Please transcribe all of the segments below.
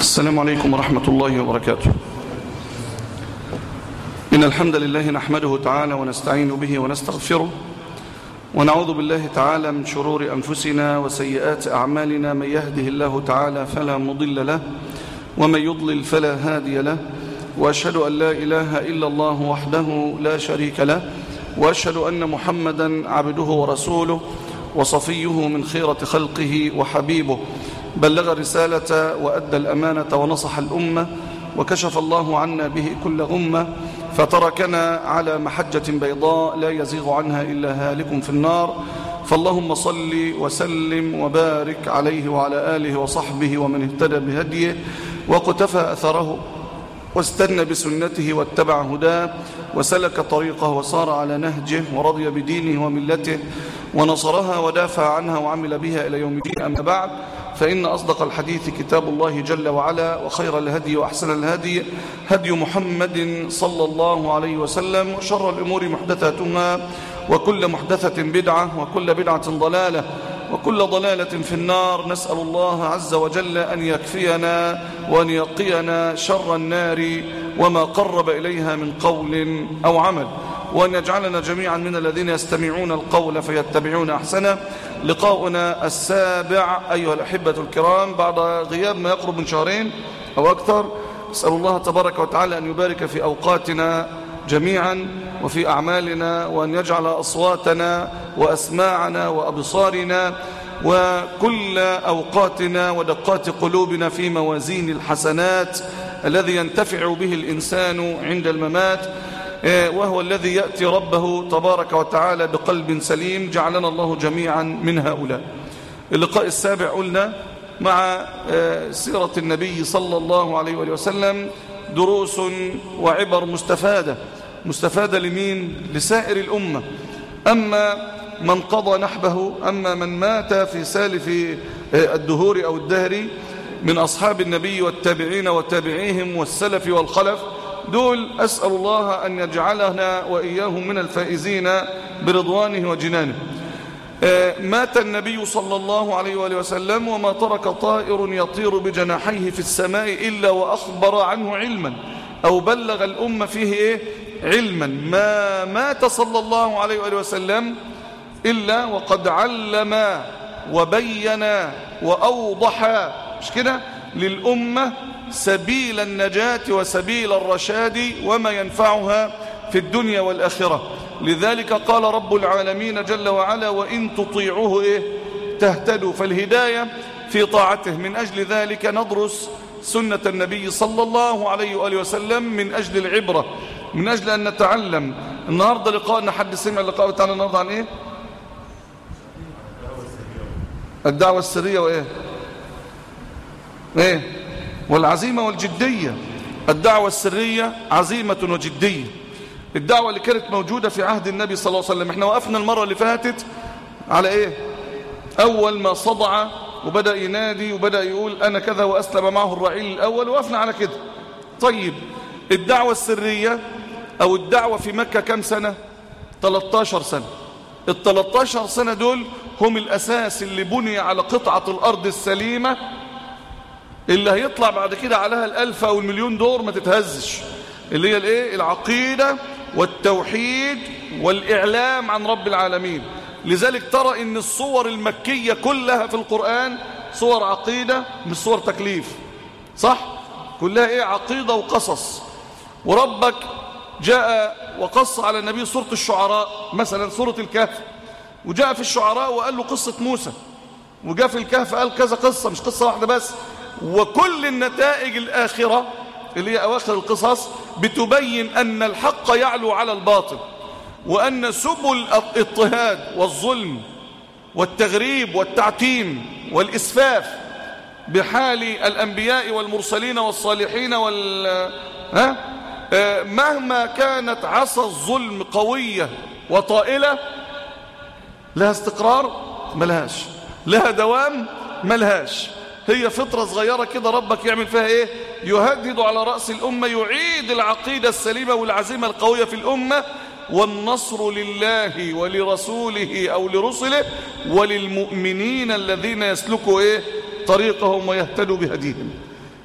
السلام عليكم ورحمة الله وبركاته إن الحمد لله نحمده تعالى ونستعين به ونستغفره ونعوذ بالله تعالى من شرور أنفسنا وسيئات أعمالنا من يهده الله تعالى فلا مضل له ومن يضلل فلا هادي له وأشهد أن لا إله إلا الله وحده لا شريك له وأشهد أن محمدا عبده ورسوله وصفيه من خيرة خلقه وحبيبه بلغ الرسالة وأدى الأمانة ونصح الأمة وكشف الله عنا به كل غمة فتركنا على محجة بيضاء لا يزيغ عنها إلا هالك في النار فاللهم صل وسلم وبارك عليه وعلى آله وصحبه ومن اهتدى بهديه وقتفى أثره واستنى بسنته واتبع هداه وسلك طريقه وصار على نهجه ورضي بدينه وملته ونصرها ودافع عنها وعمل بها إلى يوم الدين أما بعد فإن أصدق الحديث كتاب الله جل وعلا وخير الهدي وأحسن الهدي هدي محمد صلى الله عليه وسلم وشر الأمور محدثاتها وكل محدثة بدعة وكل بدعة ضلالة وكل ضلالة في النار نسأل الله عز وجل أن يكفينا وأن يقينا شر النار وما قرب إليها من قول أو عمل وأن يجعلنا جميعا من الذين يستمعون القول فيتبعون أحسنه لقاؤنا السابع أيها الأحبة الكرام بعد غياب ما يقرب من شهرين أو أكثر أسأل الله تبارك وتعالى أن يبارك في أوقاتنا جميعا وفي أعمالنا وأن يجعل أصواتنا وأسماعنا وأبصارنا وكل أوقاتنا ودقات قلوبنا في موازين الحسنات الذي ينتفع به الإنسان عند الممات وهو الذي يأتي ربه تبارك وتعالى بقلب سليم جعلنا الله جميعا من هؤلاء اللقاء السابع قلنا مع سيرة النبي صلى الله عليه وآله وسلم دروس وعبر مستفادة مستفادة لمين؟ لسائر الأمة أما من قضى نحبه أما من مات في سالف الدهور أو الدهر من أصحاب النبي والتابعين وتابعيهم والسلف والخلف دول أسأل الله أن يجعلنا وإياهم من الفائزين برضوانه وجنانه مات النبي صلى الله عليه وآله وسلم وما ترك طائر يطير بجناحيه في السماء إلا وأخبر عنه علما أو بلغ الأمة فيه إيه؟ علما ما مات صلى الله عليه وآله وسلم إلا وقد علم وبين وأوضح مش كده للأمة سبيل النجاة وسبيل الرشاد وما ينفعها في الدنيا والآخرة لذلك قال رب العالمين جل وعلا وإن تطيعوه إيه تهتدوا فالهداية في طاعته من أجل ذلك ندرس سنة النبي صلى الله عليه وآله وسلم من أجل العبرة من أجل أن نتعلم النهاردة لقاءنا حد سمع اللقاء بتاعنا النهاردة عن إيه الدعوة السرية وإيه إيه والعزيمة والجدية الدعوة السرية عزيمة وجدية الدعوة اللي كانت موجودة في عهد النبي صلى الله عليه وسلم احنا وقفنا المرة اللي فاتت على ايه اول ما صدع وبدأ ينادي وبدأ يقول انا كذا واسلم معه الرعيل الاول وقفنا على كده طيب الدعوة السرية او الدعوة في مكة كم سنة 13 سنة ال 13 سنة دول هم الاساس اللي بني على قطعة الارض السليمة اللي هيطلع بعد كده عليها الألف أو المليون دور ما تتهزش اللي هي الايه العقيدة والتوحيد والإعلام عن رب العالمين لذلك ترى ان الصور المكية كلها في القرآن صور عقيدة مش صور تكليف صح كلها ايه عقيدة وقصص وربك جاء وقص على النبي سورة الشعراء مثلا سورة الكهف وجاء في الشعراء وقال له قصة موسى وجاء في الكهف قال كذا قصة مش قصة واحدة بس وكل النتائج الآخرة اللي هي أواخر القصص بتبين أن الحق يعلو على الباطل وأن سبل الاضطهاد والظلم والتغريب والتعتيم والإسفاف بحال الأنبياء والمرسلين والصالحين وال ها؟ مهما كانت عصا الظلم قوية وطائلة لها استقرار ملهاش لها دوام ملهاش هي فترة صغيرة كده ربك يعمل فيها ايه يهدد على رأس الأمة يعيد العقيدة السليمة والعزيمة القوية في الأمة والنصر لله ولرسوله أو لرسله وللمؤمنين الذين يسلكوا إيه طريقهم ويهتدوا بهديهم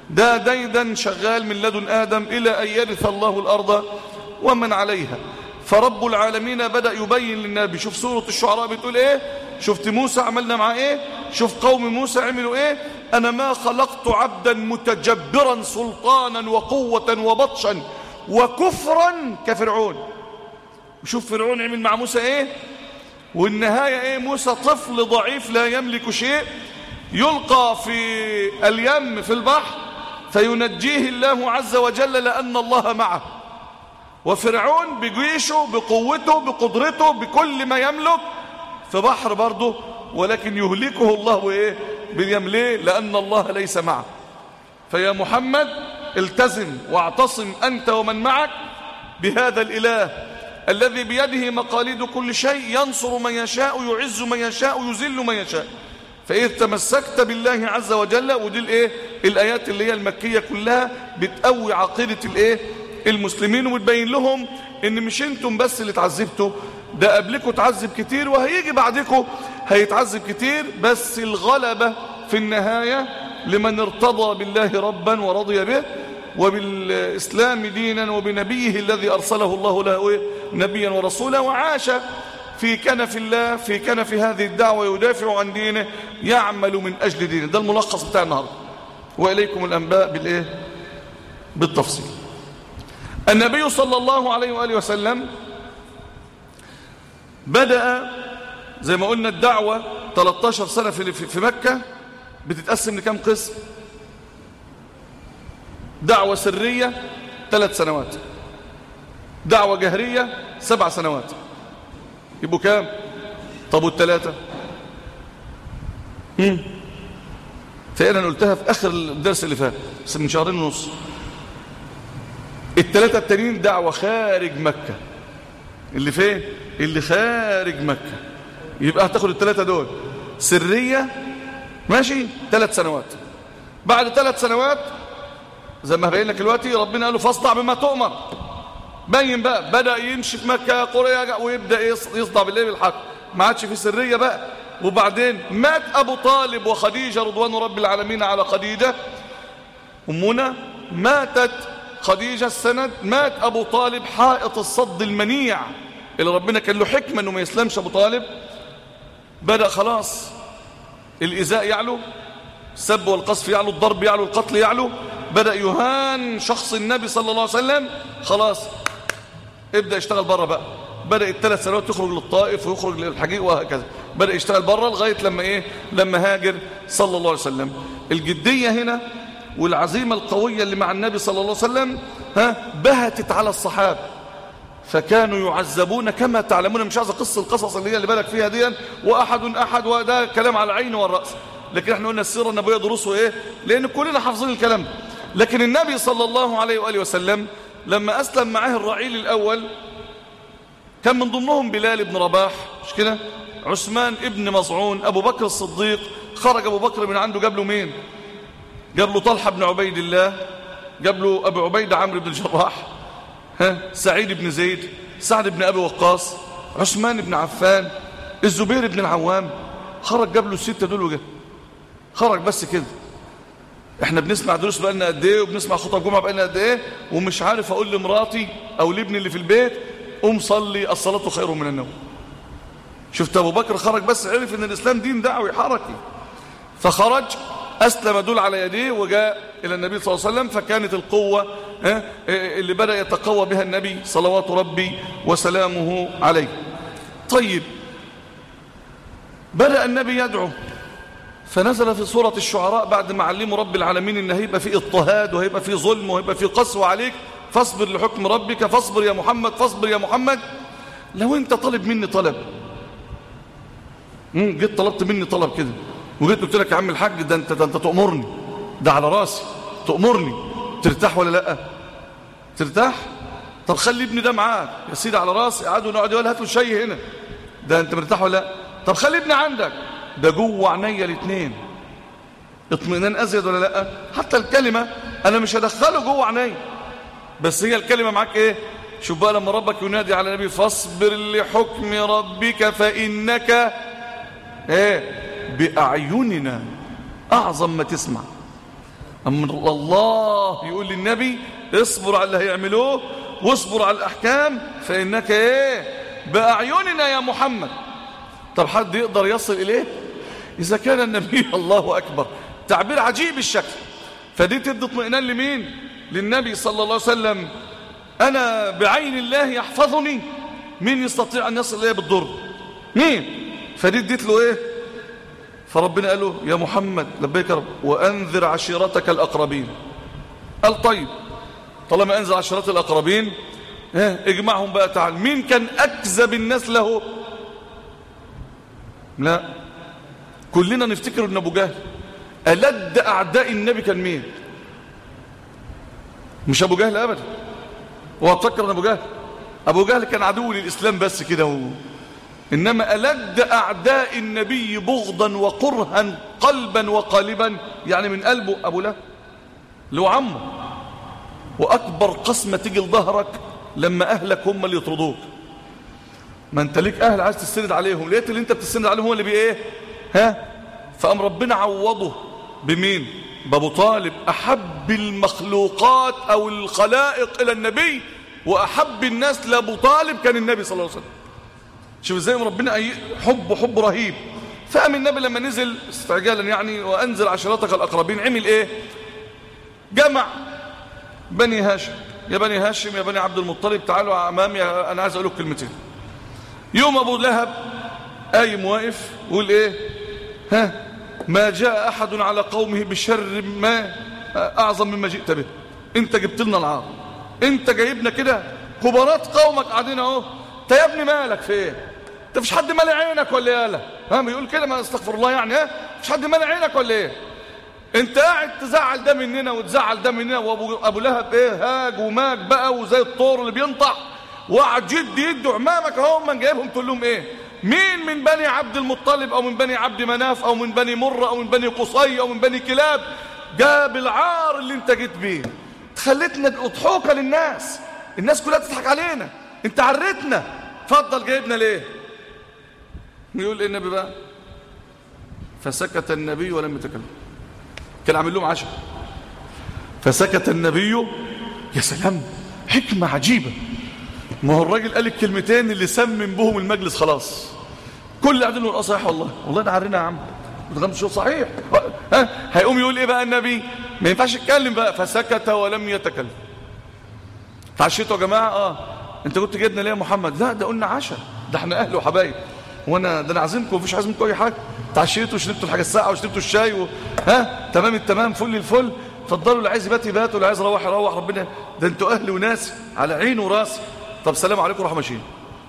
ده ديدا شغال من لدن آدم إلى أن يرث الله الأرض ومن عليها فرب العالمين بدأ يبين للنبي شوف سورة الشعراء بتقول ايه شفت موسى عملنا معاه ايه شوف قوم موسى عملوا ايه انا ما خلقت عبدا متجبرا سلطانا وقوة وبطشا وكفرا كفرعون وشوف فرعون عمل مع موسى ايه والنهاية ايه موسى طفل ضعيف لا يملك شيء يلقى في اليم في البحر فينجيه الله عز وجل لأن الله معه وفرعون بجيشه بقوته بقدرته بكل ما يملك في بحر برضه ولكن يهلكه الله ايه باليم ليه لأن الله ليس معه فيا محمد التزم واعتصم أنت ومن معك بهذا الإله الذي بيده مقاليد كل شيء ينصر من يشاء يعز من يشاء يذل من يشاء فإذ تمسكت بالله عز وجل ودي الايه الآيات اللي هي المكية كلها بتقوي عقيدة الايه المسلمين وبتبين لهم ان مش انتم بس اللي تعذبتوا ده قبلكم تعذب كتير وهيجي بعدكم هيتعذب كتير بس الغلبة في النهاية لمن ارتضى بالله ربا ورضي به وبالإسلام دينا وبنبيه الذي أرسله الله له نبيا ورسولا وعاش في كنف الله في كنف هذه الدعوة يدافع عن دينه يعمل من أجل دينه ده الملخص بتاع النهاردة وإليكم الأنباء بالإيه بالتفصيل النبي صلى الله عليه وآله وسلم بدأ زي ما قلنا الدعوة 13 سنة في مكة بتتقسم لكم قسم دعوة سرية ثلاث سنوات دعوة جهرية سبع سنوات يبقوا كام طب والثلاثة فأنا قلتها في آخر الدرس اللي فات بس من شهرين ونص الثلاثة التانيين دعوة خارج مكة اللي فين اللي خارج مكة يبقى هتاخد الثلاثة دول سرية ماشي ثلاث سنوات بعد ثلاث سنوات زي ما هبين لك دلوقتي ربنا قال له فاصدع بما تؤمر بين بقى بدأ يمشي في مكة قرية ويبدأ يصدع بالله بالحق ما عادش في سرية بقى وبعدين مات أبو طالب وخديجة رضوان رب العالمين على خديجة أمنا ماتت خديجة السند مات أبو طالب حائط الصد المنيع اللي ربنا كان له حكمة أنه ما يسلمش أبو طالب بدأ خلاص الإزاء يعلو السب والقصف يعلو الضرب يعلو القتل يعلو بدأ يهان شخص النبي صلى الله عليه وسلم خلاص ابدأ اشتغل بره بقى بدأ الثلاث سنوات يخرج للطائف ويخرج للحقيق وهكذا بدأ يشتغل بره لغاية لما ايه لما هاجر صلى الله عليه وسلم الجدية هنا والعزيمة القوية اللي مع النبي صلى الله عليه وسلم ها بهتت على الصحابة فكانوا يعذبون كما تعلمون مش عايز قصة القصص اللي هي اللي بالك فيها دي وأحد أحد وده كلام على العين والرأس لكن احنا قلنا السيرة النبوية دروسه ايه لأن كلنا حافظين الكلام ده لكن النبي صلى الله عليه وآله وسلم لما أسلم معاه الرعيل الأول كان من ضمنهم بلال بن رباح مش كده عثمان ابن مصعون أبو بكر الصديق خرج أبو بكر من عنده جاب له مين جاب له طلحة بن عبيد الله جاب له أبو عبيد عمرو بن الجراح ها سعيد بن زيد سعد بن أبي وقاص عثمان بن عفان الزبير بن العوام خرج جاب له الستة دول وجه خرج بس كده احنا بنسمع دروس بقالنا قد ايه وبنسمع خطب جمعه بقالنا قد ايه ومش عارف اقول لمراتي او لابني اللي في البيت قوم صلي الصلاه خير من النوم شفت ابو بكر خرج بس عرف ان الاسلام دين دعوي حركي فخرج اسلم دول على يديه وجاء الى النبي صلى الله عليه وسلم فكانت القوه اللي بدا يتقوى بها النبي صلوات ربي وسلامه عليه طيب بدا النبي يدعو فنزل في سورة الشعراء بعد ما علموا رب العالمين ان هيبقى في اضطهاد وهيبقى في ظلم وهيبقى في قسوة عليك فاصبر لحكم ربك فاصبر يا محمد فاصبر يا محمد لو انت طالب مني طلب جيت طلبت مني طلب كده وجيت قلت لك يا عم الحاج ده انت ده انت تأمرني ده على راسي تأمرني ترتاح ولا لا ترتاح طب خلي ابني ده معاك يا سيدي على راسي قعدوا نقعد يقول هات له شاي هنا ده انت مرتاح ولا لا طب خلي ابني عندك ده جوه عينيا الاثنين اطمئنان ازيد ولا لا حتى الكلمه انا مش هدخله جوه عينيا بس هي الكلمه معاك ايه شوف بقى لما ربك ينادي على النبي فاصبر لحكم ربك فانك ايه باعيننا اعظم ما تسمع أما الله يقول للنبي اصبر على اللي هيعملوه واصبر على الأحكام فإنك ايه بأعيننا يا محمد طب حد يقدر يصل إليه إذا كان النبي الله أكبر تعبير عجيب الشكل فدي تدي اطمئنان لمين للنبي صلى الله عليه وسلم أنا بعين الله يحفظني مين يستطيع أن يصل إليه بالضر مين فدي اديت له إيه فربنا قال له يا محمد لبيك رب وأنذر عشيرتك الأقربين قال طيب طالما أنزل عشيرات الأقربين اه اجمعهم بقى تعال مين كان أكذب الناس له لا كلنا نفتكر ان ابو جهل ألد أعداء النبي كان مين مش أبو جهل أبدا هو تفكر ان أبو جهل أبو جهل كان عدو للإسلام بس كده و... إنما ألد أعداء النبي بغضا وقرها قلبا وقالبا يعني من قلبه أبو لهب اللي هو عمه وأكبر قسمة تيجي لظهرك لما أهلك هم اللي يطردوك ما أنت ليك أهل عايز تستند عليهم لقيت اللي أنت بتستند عليهم هو اللي بإيه ها فأم ربنا عوضه بمين بابو طالب أحب المخلوقات أو الخلائق إلى النبي وأحب الناس لأبو طالب كان النبي صلى الله عليه وسلم شوف ازاي ربنا حب حب رهيب فقام النبي لما نزل استعجالا يعني وأنزل عشرتك الأقربين عمل إيه جمع بني هاشم يا بني هاشم يا بني عبد المطلب تعالوا أمامي أنا عايز أقول لك كلمتين يوم أبو لهب قايم واقف يقول إيه ها ما جاء أحد على قومه بشر ما أعظم مما جئت به أنت جبت لنا العار أنت جايبنا كده كبارات قومك قاعدين أهو أنت يا ابني مالك في إيه أنت فيش حد مالي عينك ولا يالا ها بيقول كده ما استغفر الله يعني ها فيش حد مالي عينك ولا إيه انت قاعد تزعل ده مننا وتزعل ده مننا وابو ابو لهب ايه هاج وماج بقى وزي الطور اللي بينطح وقعد يد يدوا عمامك اهو من جايبهم تقول لهم ايه مين من بني عبد المطلب او من بني عبد مناف او من بني مرة او من بني قصي او من بني كلاب جاب العار اللي انت جيت بيه خلتنا اضحوكة للناس الناس كلها تضحك علينا انت عرتنا اتفضل جايبنا ليه يقول ايه النبي بقى فسكت النبي ولم يتكلم كان عامل لهم عشاء فسكت النبي يا سلام حكمة عجيبة ما هو الراجل قال الكلمتين اللي سمم بهم المجلس خلاص كل اللي قاعدين له صحيح والله والله ده عرينا يا عم ده شو صحيح ها هيقوم يقول ايه بقى النبي ما ينفعش يتكلم بقى فسكت ولم يتكلم تعشيتوا يا جماعه اه انت كنت جايبنا ليه يا محمد لا ده قلنا عشاء ده احنا اهل وحبايب وانا ده انا عازمكم مفيش عايز منكم اي حاجه تعشيتوا وشربتوا الحاجه الساقعه وشربتوا الشاي و... ها تمام التمام فل الفل اتفضلوا اللي عايز يبات يبات واللي عايز يروح يروح ربنا ده انتوا اهل وناس على عيني وراسي طب سلام عليكم ورحمه ماشيين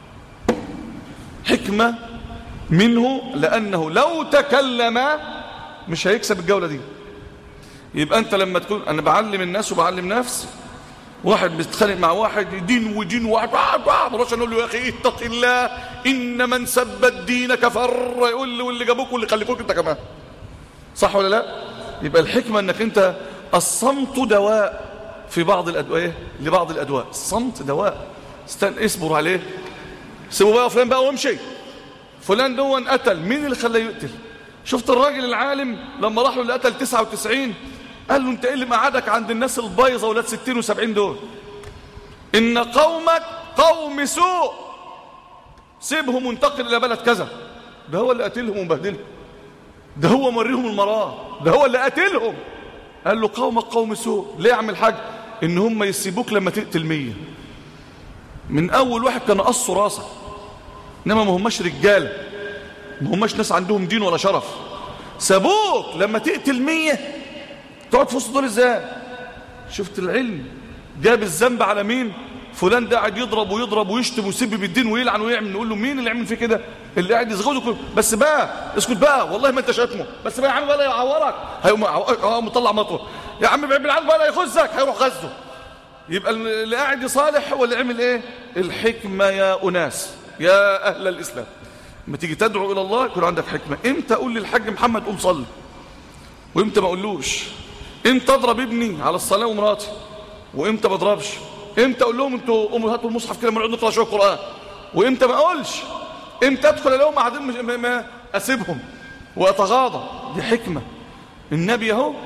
حكمه منه لانه لو تكلم مش هيكسب الجوله دي يبقى انت لما تكون انا بعلم الناس وبعلم نفسي واحد بيتخانق مع واحد دين ودين واحد بروح نقول له يا اخي اتق الله ان من سب الدين كفر يقول له واللي جابوك واللي خلفوك انت كمان صح ولا لا يبقى الحكمه انك انت الصمت دواء في بعض الادويه لبعض الادواء الصمت دواء استنى اصبر عليه سيبوا بقى فلان بقى وامشي فلان دون قتل مين اللي خلاه يقتل شفت الراجل العالم لما راح له اللي قتل 99 قال له انت ايه اللي مقعدك عند الناس البايظه ولاد 60 و70 دول ان قومك قوم سوء سيبهم وانتقل الى بلد كذا ده هو اللي قتلهم ومبهدلهم ده هو مريهم المراه ده هو اللي قتلهم قال له قومك قوم سوء ليه يعمل حاجه ان هم يسيبوك لما تقتل مية من اول واحد كان قصوا راسك انما ما هماش رجاله ما هماش ناس عندهم دين ولا شرف سابوك لما تقتل مية تقعد في وسط دول ازاي شفت العلم جاب الذنب على مين فلان ده قاعد يضرب ويضرب ويشتم ويسب بالدين ويلعن ويعمل نقول له مين اللي عمل فيه كده اللي قاعد يزغده كله بس بقى اسكت بقى والله ما انت شاتمه بس بقى يا عم ولا يعورك هيقوم هيقوم مطلع مطوه يا عم بعيد عنه ولا يخزك هيروح غزه يبقى اللي قاعد يصالح هو اللي عمل ايه الحكمه يا اناس يا اهل الاسلام لما تيجي تدعو الى الله يكون عندك حكمه امتى اقول للحاج محمد قوم صلي وامتى ما اقولوش امتى اضرب ابني على الصلاه ومراتي وامتى ما اضربش امتى اقول لهم انتوا قوموا هاتوا المصحف كده نقعد نقرا شويه قران وامتى ما اقولش امتى ادخل لهم قاعدين مش ما اسيبهم واتغاضى دي حكمه النبي اهو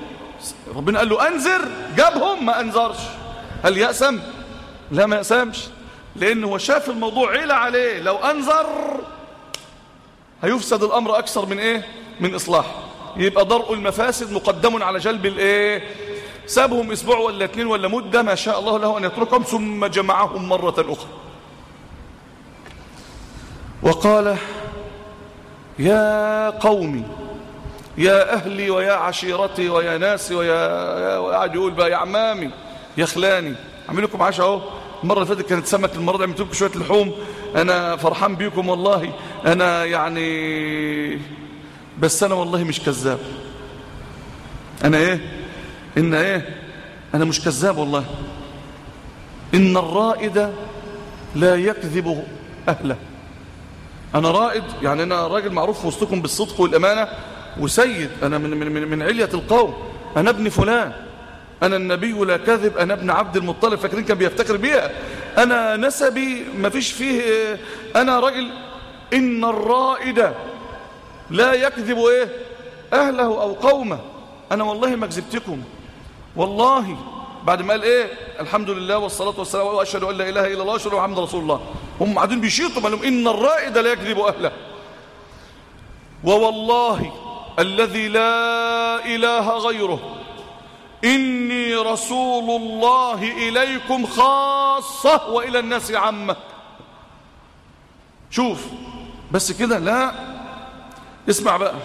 ربنا قال له أنذر جابهم ما أنذرش هل يأسم لا ما يأسمش لأنه هو شاف الموضوع عيلة عليه لو أنذر هيفسد الأمر أكثر من إيه من إصلاح يبقى درء المفاسد مقدم على جلب الإيه سابهم اسبوع ولا اتنين ولا مدة ما شاء الله له أن يتركهم ثم جمعهم مرة أخرى وقال يا قومي يا أهلي ويا عشيرتي ويا ناسي ويا وقاعد يقول بقى يا عمامي يا خلاني اعمل لكم عشاء اهو المره اللي فاتت كانت سمك المره دي عملت لكم شويه لحوم انا فرحان بيكم والله انا يعني بس انا والله مش كذاب انا ايه ان ايه انا مش كذاب والله ان الرائد لا يكذب اهله انا رائد يعني انا راجل معروف في وسطكم بالصدق والامانه وسيد انا من من من, من عليه القوم انا ابن فلان انا النبي لا كذب انا ابن عبد المطلب فاكرين كان بيفتخر بيها انا نسبي ما فيش فيه انا راجل ان الرائد لا يكذب ايه اهله او قومه انا والله ما كذبتكم والله بعد ما قال ايه الحمد لله والصلاه والسلام واشهد ان لا اله الا الله واشهد ان محمد رسول الله هم قاعدين بيشيطوا قال لهم ان الرائد لا يكذب اهله ووالله الذي لا اله غيره اني رسول الله اليكم خاصه والى الناس عامه شوف بس كده لا اسمع بقى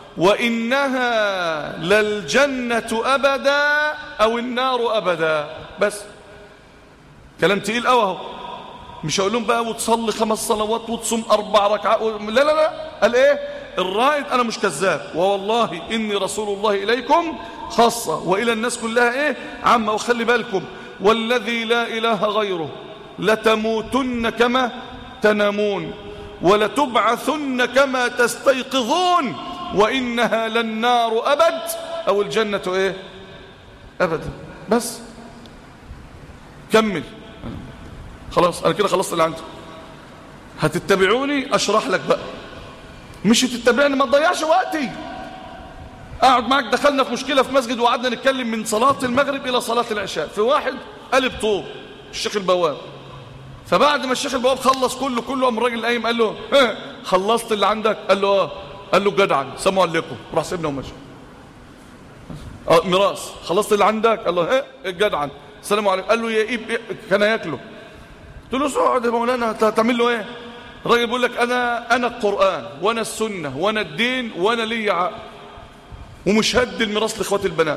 وإنها للجنة أبدا أو النار أبدا بس كلام تقيل قوي اهو مش هقول لهم بقى وتصلي خمس صلوات وتصوم أربع ركعات لا لا لا قال إيه الرائد أنا مش كذاب ووالله إني رسول الله إليكم خاصة وإلى الناس كلها إيه عامة وخلي بالكم والذي لا إله غيره لتموتن كما تنامون ولتبعثن كما تستيقظون وإنها للنار أبد أو الجنة إيه أبدا بس كمل خلاص أنا كده خلصت اللي عندي هتتبعوني أشرح لك بقى مش تتبعني ما تضيعش وقتي أقعد معك دخلنا في مشكلة في مسجد وقعدنا نتكلم من صلاة المغرب إلى صلاة العشاء في واحد قلب طوب الشيخ البواب فبعد ما الشيخ البواب خلص كله كله قام الراجل قايم قال له ها خلصت اللي عندك قال له اه قال له جدعا سلام عليكم راح سيبنا ومشى اه ميراث خلصت اللي عندك قال له ها جدعا السلام عليكم قال له يا ايه كان ياكله قلت له اقعد يا مولانا هتعمل له ايه الراجل بيقول لك انا انا القران وانا السنه وانا الدين وانا لي عقل ومش هد الميراث لاخواتي البنات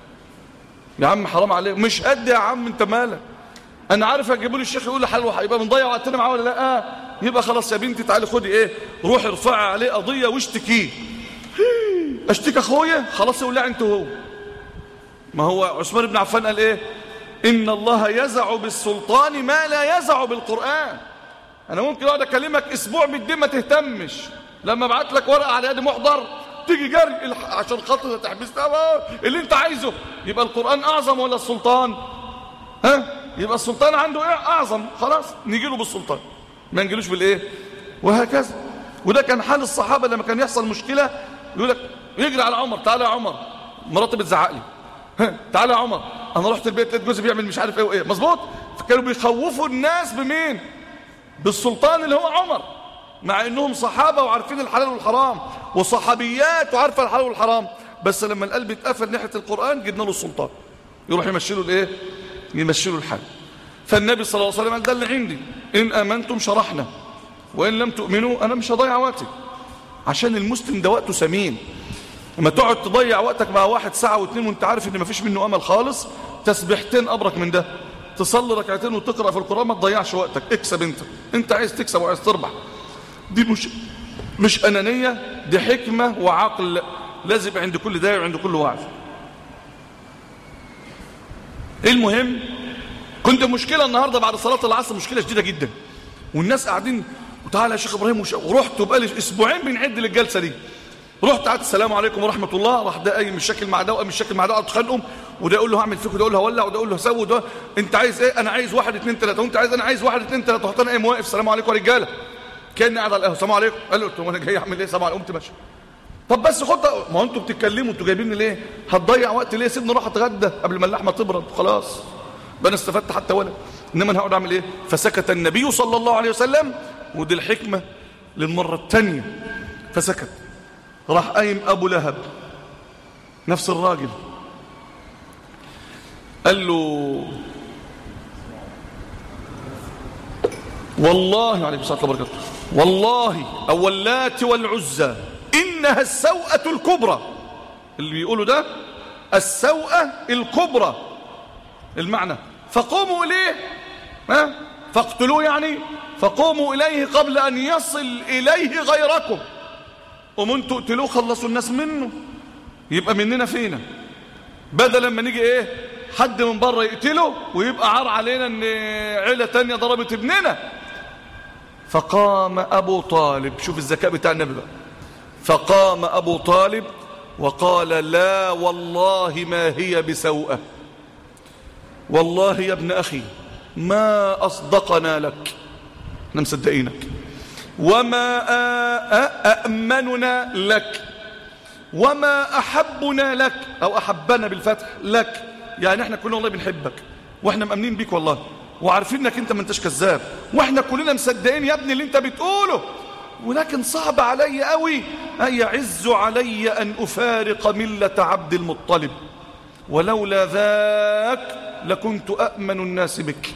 يا عم حرام عليك مش قد يا عم انت مالك انا عارف هجيبوا لي الشيخ يقول لي حلوه يبقى بنضيع وقتنا معاه ولا لا آه. يبقى خلاص يا بنتي تعالي خدي ايه روحي ارفعي عليه قضيه واشتكيه اشتكي اخويا خلاص يولع انت وهو ما هو عثمان بن عفان قال ايه ان الله يزع بالسلطان ما لا يزع بالقران انا ممكن اقعد اكلمك اسبوع بالدين ما تهتمش لما ابعت لك ورقه على يد محضر تيجي جري عشان خاطر تحبسنا اللي انت عايزه يبقى القران اعظم ولا السلطان ها يبقى السلطان عنده ايه اعظم خلاص نيجي له بالسلطان ما نجيلوش بالايه وهكذا وده كان حال الصحابه لما كان يحصل مشكله يقول لك يجري على عمر تعالى يا عمر مراتي بتزعق لي ها تعالى يا عمر انا رحت البيت لقيت جوزي بيعمل مش عارف ايه وايه مظبوط فكانوا بيخوفوا الناس بمين بالسلطان اللي هو عمر مع انهم صحابه وعارفين الحلال والحرام وصحابيات وعارفه الحلال والحرام بس لما القلب اتقفل ناحيه القران جبنا له السلطان يروح يمشي له الايه يمشي له الحال فالنبي صلى الله عليه وسلم قال ده اللي عندي ان امنتم شرحنا وان لم تؤمنوا انا مش هضيع وقتي عشان المسلم ده وقته ثمين لما تقعد تضيع وقتك مع واحد ساعه واثنين وانت عارف ان مفيش منه امل خالص تسبيحتين ابرك من ده تصلي ركعتين وتقرا في القران ما تضيعش وقتك اكسب انت انت عايز تكسب وعايز تربح دي مش مش انانيه دي حكمه وعقل لازم عند كل داعي وعند كل واعظ المهم كنت مشكلة النهاردة بعد صلاة العصر مشكلة شديدة جدا والناس قاعدين وتعالى يا شيخ إبراهيم وش... ورحت وبقالي أسبوعين بنعد للجلسة دي رحت قعدت السلام عليكم ورحمة الله راح ده قايم الشكل مع ده وقام الشكل مع ده قعدوا تخانقوا وده يقول له هعمل فيك وده يقول له هولع وده يقول له هسوي وده انت عايز ايه انا عايز واحد اثنين ثلاثة وانت عايز انا عايز واحد اثنين ثلاثة رحت انا قايم واقف السلام عليكم يا رجالة كان قاعد على القهوة السلام عليكم قال له قلت له انا جاي اعمل ايه السلام عليكم قمت ماشي طب بس خد ما هو انتوا بتتكلموا انتوا جايبيني ليه هتضيع وقت ليه سيبني اروح اتغدى قبل ما اللحمه تبرد خلاص بقى انا استفدت حتى ولا انما انا هقعد اعمل ايه فسكت النبي صلى الله عليه وسلم ودي الحكمه للمره الثانيه فسكت راح قايم ابو لهب نفس الراجل قال له والله عليه الصلاه والسلام والله او اللات والعزى انها السوءه الكبرى اللي بيقولوا ده السوءه الكبرى المعنى فقوموا اليه ها فاقتلوه يعني فقوموا اليه قبل ان يصل اليه غيركم قوموا انتوا اقتلوه خلصوا الناس منه يبقى مننا فينا بدل ما نيجي ايه حد من بره يقتله ويبقى عار علينا ان عيله تانية ضربت ابننا فقام ابو طالب شوف الذكاء بتاع النبي بقى فقام ابو طالب وقال لا والله ما هي بسوءه والله يا ابن اخي ما اصدقنا لك احنا مصدقينك وما أأمننا لك وما أحبنا لك أو أحبنا بالفتح لك يعني احنا كلنا والله بنحبك واحنا مأمنين بيك والله وعارفين انك انت ما انتش كذاب واحنا كلنا مصدقين يا ابني اللي انت بتقوله ولكن صعب علي قوي أن يعز علي أن أفارق ملة عبد المطلب ولولا ذاك لكنت أأمن الناس بك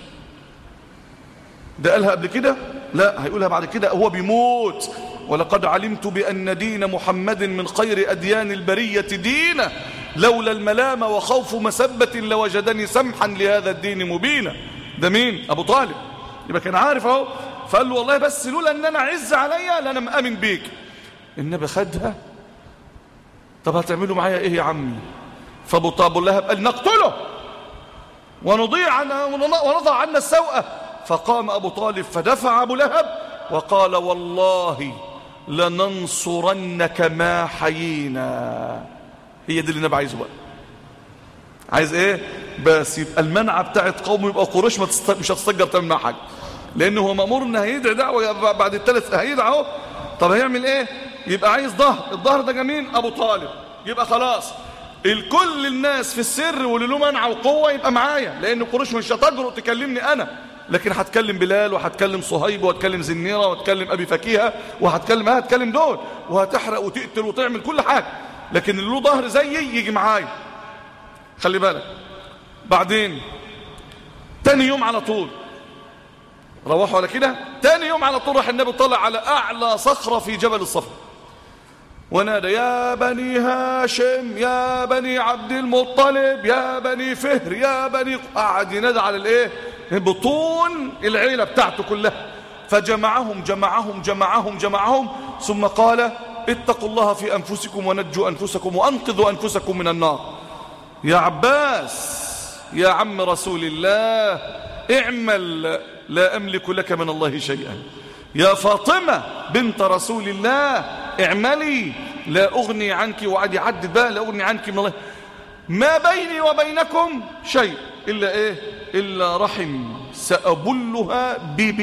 ده قالها قبل كده لا هيقولها بعد كده هو بيموت ولقد علمت بأن دين محمد من خير أديان البرية دينا لولا الملامة وخوف مسبة لوجدني سمحا لهذا الدين مبينا ده مين أبو طالب يبقى كان عارف اهو فقال له والله بس لولا ان انا عز عليا لانا مأمن بيك النبي خدها طب هتعملوا معايا ايه يا عمي فابو طاب لهب قال نقتله ونضيع عنا ونضع عنا السوءة فقام أبو طالب فدفع أبو لهب وقال والله لننصرنك ما حيينا هي دي اللي النبي عايزه بقى عايز ايه بس يبقى المنعة بتاعت قومه يبقى قريش ما تست... مش هتستجر تعمل معاه حاجه لانه هو مامور ان هيدعي دعوه بعد الثلاث هيدعي اهو طب هيعمل ايه يبقى عايز ظهر الظهر ده جميل ابو طالب يبقى خلاص الكل الناس في السر واللي له منع وقوه يبقى معايا لان قريش مش هتجرؤ تكلمني انا لكن هتكلم بلال وهتكلم صهيب وهتكلم زنيره وهتكلم ابي فكيهه وهتكلم هتكلم دول وهتحرق وتقتل وتعمل كل حاجه لكن اللي له ظهر زيي يجي معايا خلي بالك بعدين تاني يوم على طول روحوا على كده تاني يوم على طول راح النبي طلع على اعلى صخره في جبل الصفا ونادى يا بني هاشم يا بني عبد المطلب يا بني فهر يا بني قعد ينادى على الايه بطون العيله بتاعته كلها فجمعهم جمعهم جمعهم جمعهم ثم قال اتقوا الله في انفسكم ونجوا انفسكم وانقذوا انفسكم من النار يا عباس يا عم رسول الله اعمل لا املك لك من الله شيئا يا فاطمه بنت رسول الله اعملي لا أغني عنك وعد يعدد بقى لا أغني عنك من الله ما بيني وبينكم شيء إلا إيه إلا رحم سأبلها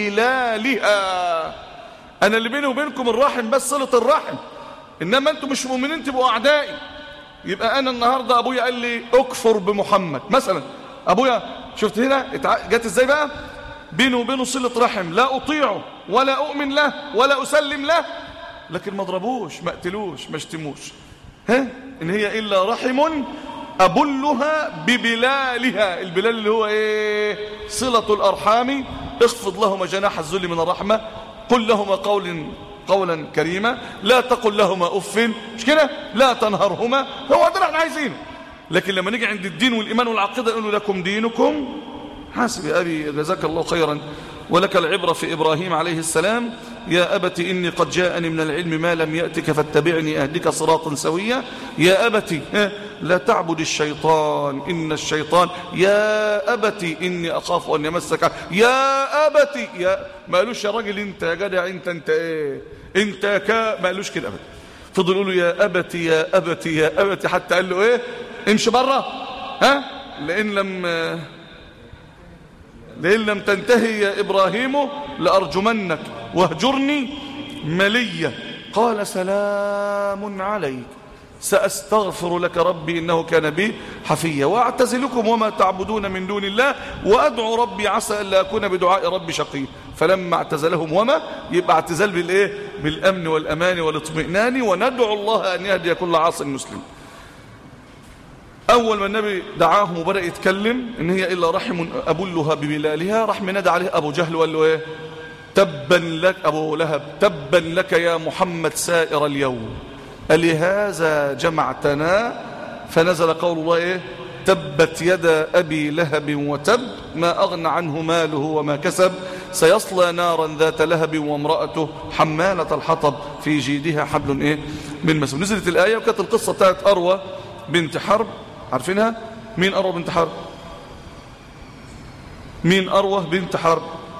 ببلالها أنا اللي بيني وبينكم الرحم بس صلة الرحم إنما أنتم مش مؤمنين تبقوا أعدائي يبقى أنا النهاردة أبويا قال لي أكفر بمحمد مثلا أبويا شفت هنا جت إزاي بقى بينه وبينه صلة رحم لا أطيعه ولا أؤمن له ولا أسلم له لكن ما ضربوش ما قتلوش ما اشتموش ها ان هي الا رحم ابلها ببلالها البلال اللي هو ايه صله الارحام اخفض لهما جناح الذل من الرحمه قل لهما قول قولا كريما لا تقل لهما اف مش كده لا تنهرهما هو ده اللي احنا عايزينه لكن لما نيجي عند الدين والايمان والعقيده نقول لكم دينكم حاسب يا ابي جزاك الله خيرا ولك العبرة في إبراهيم عليه السلام يا أبت إني قد جاءني من العلم ما لم يأتك فاتبعني أهدك صراطا سويا يا أبت لا تعبد الشيطان إن الشيطان يا أبت إني أخاف أن يمسك يا أبت يا ما قالوش يا راجل أنت يا جدع أنت أنت إيه أنت كا ما قالوش كده أبدا فضل يقولوا يا أبت يا أبت يا أبت حتى قال له إيه امشي بره ها لئن لم لئن لم تنتهي يا إبراهيم لأرجمنك واهجرني مليا قال سلام عليك سأستغفر لك ربي إنه كان بي حفيا وأعتزلكم وما تعبدون من دون الله وأدعو ربي عسى ألا أكون بدعاء ربي شقي فلما اعتزلهم وما يبقى اعتزال بالإيه بالأمن والأمان والاطمئنان وندعو الله أن يهدي كل عاص مسلم أول ما النبي دعاهم وبدأ يتكلم إن هي إلا رحم أبلها ببلالها راح منادى عليه أبو جهل وقال له إيه تبا لك أبو لهب تبا لك يا محمد سائر اليوم ألهذا جمعتنا فنزل قول الله إيه تبت يدا أبي لهب وتب ما أغنى عنه ماله وما كسب سيصلى نارا ذات لهب وامرأته حمالة الحطب في جيدها حبل إيه من مسؤول نزلت الآية وكانت القصة بتاعت أروى بنت حرب عارفينها مين أروى بنت حرب مين أروى بنت حرب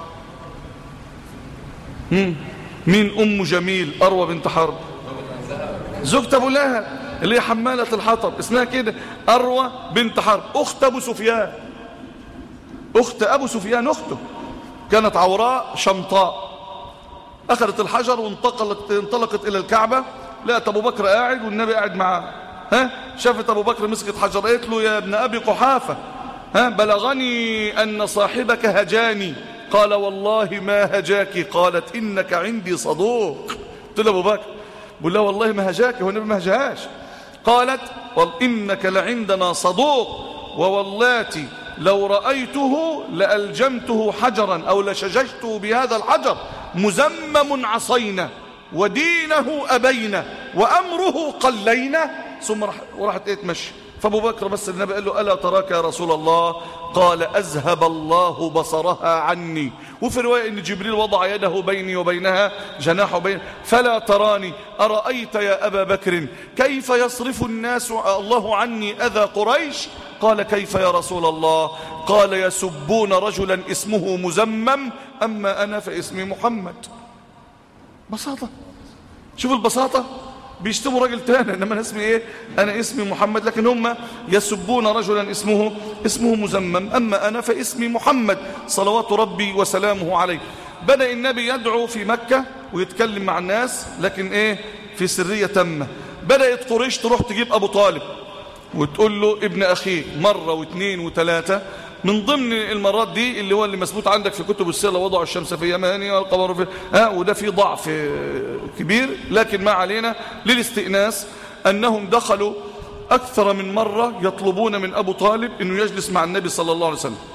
مين أم جميل أروى بنت حرب زوجة أبو لهب اللي هي حمالة الحطب اسمها كده أروى بنت حرب أخت أبو سفيان أخت أبو سفيان أخته كانت عوراء شمطاء أخذت الحجر وانتقلت انطلقت إلى الكعبة لقت أبو بكر قاعد والنبي قاعد معاه ها شافت أبو بكر مسكت حجر قالت له يا ابن أبي قحافة ها بلغني أن صاحبك هجاني قال والله ما هجاك قالت إنك عندي صدوق قلت له أبو بكر بقول له والله ما هجاك هو النبي ما هجاش قالت إنك لعندنا صدوق وواللاتي لو رأيته لألجمته حجرا أو لشججته بهذا الحجر مزمم عصينا ودينه أبينا وأمره قلينا ثم راحت ايه تمشي فابو بكر بس النبي قال له ألا تراك يا رسول الله قال أذهب الله بصرها عني وفي رواية أن جبريل وضع يده بيني وبينها جناح بين فلا تراني أرأيت يا أبا بكر كيف يصرف الناس الله عني أذى قريش قال كيف يا رسول الله قال يسبون رجلا اسمه مزمم أما أنا فاسمي محمد بساطة شوف البساطة بيشتموا راجل تاني انما انا اسمي ايه انا اسمي محمد لكن هم يسبون رجلا اسمه اسمه مزمم اما انا فاسمي محمد صلوات ربي وسلامه عليه بدا النبي يدعو في مكه ويتكلم مع الناس لكن ايه في سريه تامه بدات قريش تروح تجيب ابو طالب وتقول له ابن اخيك مره واثنين وثلاثه من ضمن المرات دي اللي هو اللي مثبوت عندك في كتب السيره وضع الشمس في يماني والقمر في ها وده في ضعف كبير لكن ما علينا للاستئناس انهم دخلوا اكثر من مره يطلبون من ابو طالب انه يجلس مع النبي صلى الله عليه وسلم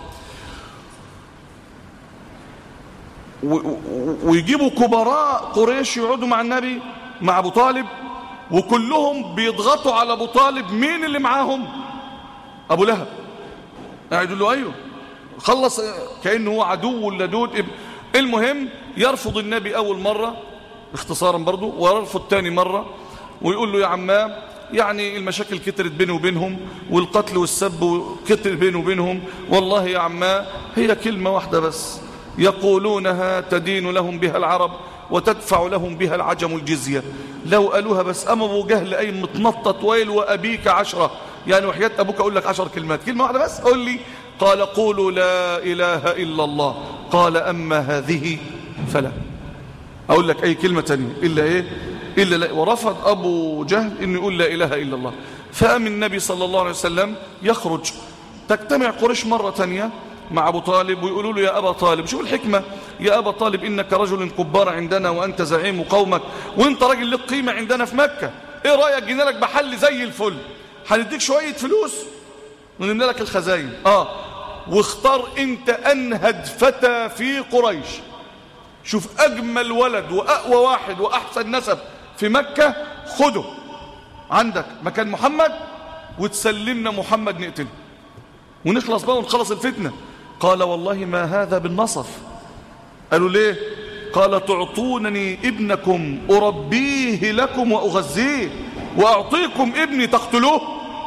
ويجيبوا كبراء قريش يقعدوا مع النبي مع ابو طالب وكلهم بيضغطوا على ابو طالب مين اللي معاهم ابو لهب قاعد يقول له ايوه خلص كانه هو عدو لدود المهم يرفض النبي اول مره اختصارا برضه ويرفض ثاني مره ويقول له يا عمام يعني المشاكل كترت بيني وبينهم والقتل والسب كتر بيني وبينهم والله يا عماه هي كلمة واحدة بس يقولونها تدين لهم بها العرب وتدفع لهم بها العجم الجزية لو قالوها بس أما أبو جهل أي متنطط ويل وأبيك عشرة يعني وحياة أبوك أقول لك عشر كلمات كلمة واحدة بس قول لي قال قولوا لا إله إلا الله قال أما هذه فلا أقول لك أي كلمة تانية إلا إيه إلا لا ورفض أبو جهل أنه يقول لا إله إلا الله فأم النبي صلى الله عليه وسلم يخرج تجتمع قريش مرة تانية مع أبو طالب ويقولوا له يا أبا طالب شوف الحكمة يا أبا طالب إنك رجل كبار عندنا وأنت زعيم قومك وأنت راجل لك قيمة عندنا في مكة إيه رأيك جينا لك بحل زي الفل هنديك شوية فلوس ونمنا لك الخزاين آه واختار أنت أنهد فتى في قريش شوف أجمل ولد وأقوى واحد وأحسن نسب في مكة خده عندك مكان محمد وتسلمنا محمد نقتله ونخلص بقى ونخلص الفتنة قال والله ما هذا بالنصف قالوا ليه قال تعطونني ابنكم أربيه لكم وأغذيه وأعطيكم ابني تقتلوه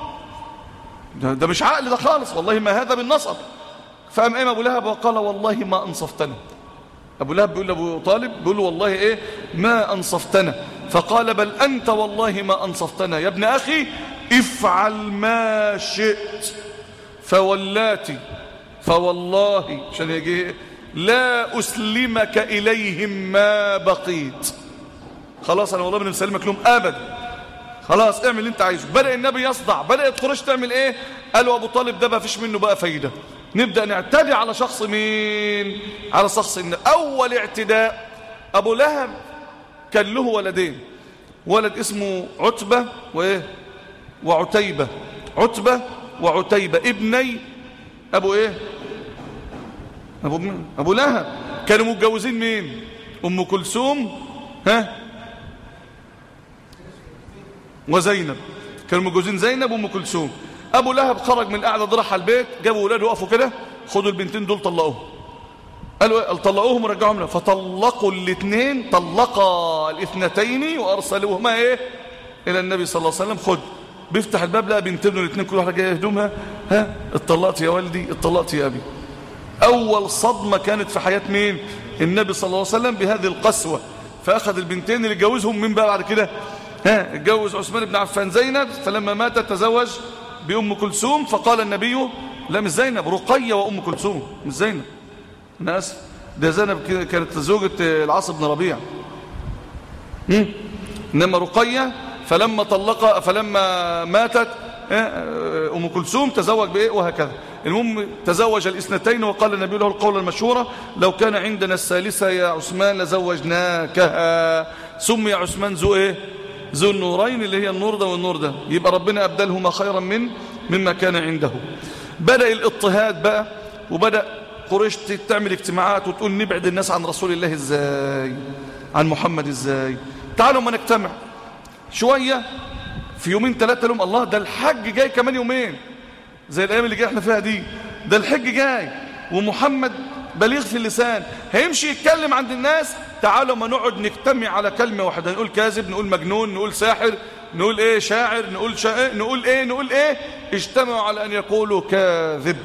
ده, ده مش عقل ده خالص والله ما هذا بالنصب فقام قام أبو لهب وقال والله ما أنصفتنا أبو لهب بيقول لأبو طالب بيقول له والله إيه ما أنصفتنا فقال بل أنت والله ما أنصفتنا يا ابن أخي افعل ما شئت فولاتي فوالله عشان يجي لا أسلمك إليهم ما بقيت خلاص انا والله من مسلمك لهم ابدا خلاص اعمل اللي انت عايزه بدأ النبي يصدع بدأت قريش تعمل ايه قالوا ابو طالب ده ما فيش منه بقى فايدة نبدأ نعتدي على شخص مين على شخص النبي اول اعتداء ابو لهب كان له ولدين ولد اسمه عتبة وايه وعتيبة عتبة وعتيبة ابني ابو ايه ابو مين ابو لهب كانوا متجوزين مين ام كلثوم ها وزينب كانوا متجوزين زينب وام كلثوم ابو لهب خرج من القعده دي راح البيت جابوا اولاده وقفوا كده خدوا البنتين دول طلقوهم قالوا طلقوهم ورجعوهم له فطلقوا الاثنين طلقا الاثنتين وارسلوهما ايه الى النبي صلى الله عليه وسلم خد بيفتح الباب لقى بنتين الاثنين كل واحده جايه هدومها ها اتطلقت يا والدي اتطلقت يا ابي اول صدمه كانت في حياه مين النبي صلى الله عليه وسلم بهذه القسوه فاخذ البنتين اللي جوزهم مين بقى بعد كده ها اتجوز عثمان بن عفان زينب فلما مات تزوج بأم كلثوم فقال النبي لا مش زينب رقية وأم كلثوم مش زينب أنا أسف ده زينب كانت زوجة العاص بن ربيع إنما رقية فلما طلق فلما ماتت أم كلثوم تزوج بإيه وهكذا المهم تزوج الاثنتين وقال النبي له القول المشهورة لو كان عندنا الثالثة يا عثمان لزوجناكها سمي عثمان ذو إيه ذو النورين اللي هي النور ده والنور ده يبقى ربنا أبدلهما خيرا من مما كان عنده بدأ الاضطهاد بقى وبدأ قريش تعمل اجتماعات وتقول نبعد الناس عن رسول الله ازاي عن محمد ازاي تعالوا ما نجتمع شوية في يومين ثلاثة لهم الله ده الحج جاي كمان يومين زي الأيام اللي جاي احنا فيها دي ده الحج جاي ومحمد بليغ في اللسان هيمشي يتكلم عند الناس تعالوا ما نقعد نجتمع على كلمة واحدة نقول كاذب نقول مجنون نقول ساحر نقول ايه شاعر نقول شاعر نقول ايه نقول ايه اجتمعوا على ان يقولوا كاذب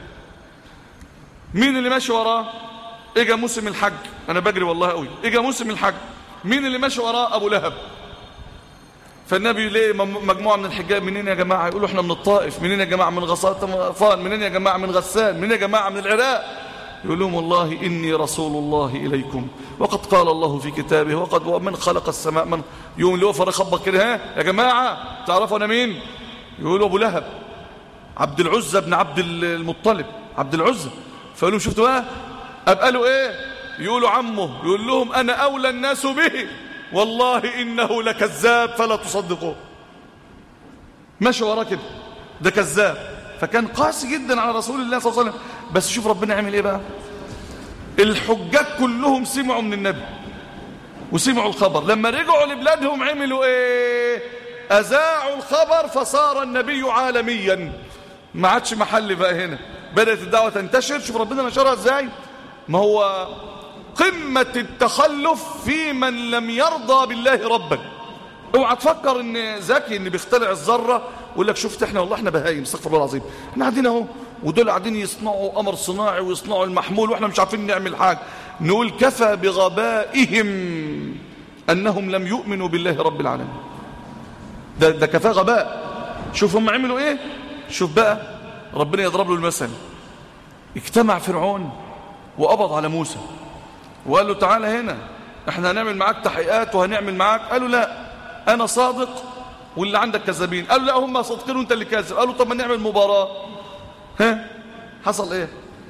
مين اللي ماشي وراه اجا موسم الحج انا بجري والله قوي اجا موسم الحج مين اللي ماشي وراه ابو لهب فالنبي ليه مجموعة من الحجاب منين يا جماعة يقولوا احنا من الطائف منين يا جماعة من غسان منين يا جماعة من غسان منين يا جماعة من العراق يقول لهم والله إني رسول الله إليكم وقد قال الله في كتابه وقد ومن خلق السماء من يوم اللي وفر يخبط كده ها يا جماعة تعرفوا أنا مين يقولوا أبو لهب عبد العزة بن عبد المطلب عبد العزة فقالوا لهم شفتوا بقى أبقالوا إيه يقولوا عمه يقول لهم أنا أولى الناس به والله إنه لكذاب فلا تصدقوه ماشي وراه كده ده كذاب فكان قاسي جدا على رسول الله صلى الله عليه وسلم بس شوف ربنا عمل ايه بقى الحجاج كلهم سمعوا من النبي وسمعوا الخبر لما رجعوا لبلادهم عملوا ايه اذاعوا الخبر فصار النبي عالميا ما عادش محل بقى هنا بدأت الدعوة تنتشر شوف ربنا نشرها ازاي ما هو قمة التخلف في من لم يرضى بالله ربا اوعى تفكر ان ذكي ان بيخترع الذره ويقول لك شفت احنا والله احنا بهايم استغفر الله العظيم احنا قاعدين اهو ودول قاعدين يصنعوا قمر صناعي ويصنعوا المحمول واحنا مش عارفين نعمل حاجه نقول كفى بغبائهم انهم لم يؤمنوا بالله رب العالمين ده ده كفى غباء شوف هم عملوا ايه شوف بقى ربنا يضرب له المثل اجتمع فرعون وقبض على موسى وقال له تعالى هنا احنا هنعمل معاك تحقيقات وهنعمل معاك قالوا لا انا صادق واللي عندك كذابين قالوا لا هم صادقين وانت اللي كاذب قالوا طب ما نعمل مباراة ها حصل ايه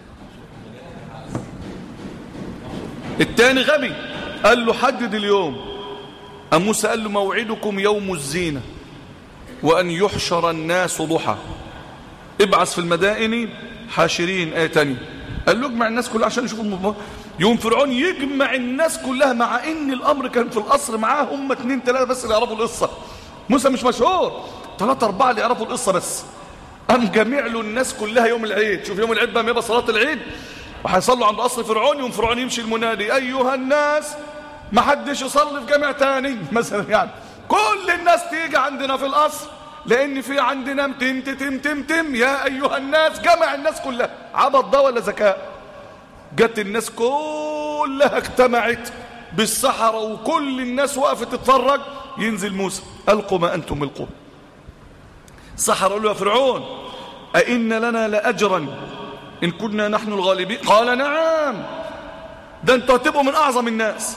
التاني غبي قال له حدد اليوم أم موسى قال له موعدكم يوم الزينة وأن يحشر الناس ضحى ابعث في المدائن حاشرين ايه تاني قال له اجمع الناس كلها عشان يشوفوا المباراة يوم فرعون يجمع الناس كلها مع ان الامر كان في القصر معاه هم اتنين تلاته بس اللي يعرفوا القصه موسى مش مشهور ثلاثة أربعة اللي يعرفوا القصة بس قام جميع له الناس كلها يوم العيد شوف يوم العيد بقى ما يبقى صلاة العيد وهيصلوا عند قصر فرعون يوم فرعون يمشي المنادي أيها الناس ما حدش يصلي في جامع تاني مثلا يعني كل الناس تيجي عندنا في القصر لأن في عندنا متم تم تم تم يا أيها الناس جمع الناس كلها عبط ده ولا ذكاء جت الناس كلها اجتمعت بالصحراء وكل الناس وقفت تتفرج ينزل موسى ألقوا ما أنتم ملقون الصحراء قالوا يا فرعون أئن لنا لأجرا إن كنا نحن الغالبين قال نعم ده انتوا هتبقوا من أعظم الناس